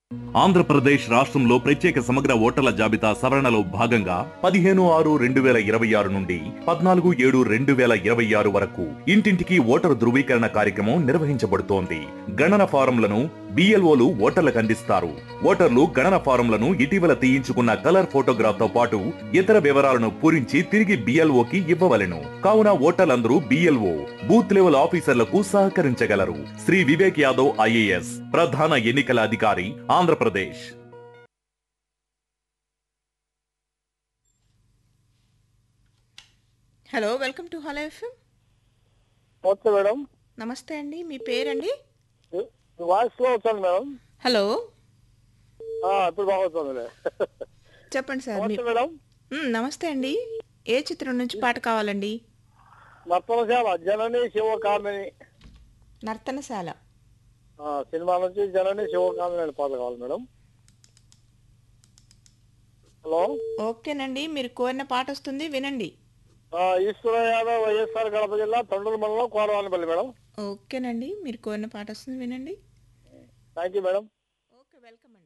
ఆంధ్రప్రదేశ్ రాష్ట్రంలో ప్రత్యేక సమగ్ర ఓటర్ల జాబితా సవరణలో భాగంగా పదిహేను ఆరు రెండు వేల ఇరవై ఆరు నుండి పద్నాలుగు ఏడు రెండు వేల ఇరవై ఆరు వరకు ఇంటింటికి ఓటరు ధృవీకరణ కార్యక్రమం నిర్వహించబడుతోంది గణన ఫారంలను బిఎల్ఓలు ఓటర్లకు అందిస్తారు ఓటర్లు గణన ఫారంలను ఇటీవల తీయించుకున్న కలర్ ఫోటోగ్రాఫ్ తో పాటు ఇతర వివరాలను పూరించి తిరిగి బిఎల్ఓకి ఇవ్వవలెను కావున ఓటర్లందరూ బిఎల్ఓ బూత్ లెవెల్ ఆఫీసర్లకు సహకరించగలరు శ్రీ వివేక్ యాదవ్ ఐఏఎస్ ప్రధాన ఎన్నికల అధికారి Andhra Pradesh hello welcome to hello FM okay madam నమస్తే అండి మీ పేరండి మీ- మీ వాయిస్ స్లో అవుతుంది మేడం హలో ఆ, ఇప్పుడు బాగా వస్తుంది చెప్పండి సార్ మీ నమస్తే మేడం మ్, నమస్తే అండి ఏ చిత్రం నుంచి పాట కావాలండి నర్తనశాల జనని శివకామిని నర్తనశాల ఆ, సినిమా నుంచి జనని శివకామిని అనే పాట కావాలి మేడం హలో ఓకేనండి మీరు కోరిన పాట వస్తుంది వినండి ఆ, ఈశ్వర యాదవ్ వైఎస్ఆర్ కడప జిల్లా తొండూరు మండలం కోరవానిపల్లి మేడం ఓకేనండి మీరు కోరిన పాట వస్తుంది వినండి thank you madam okay welcome అండి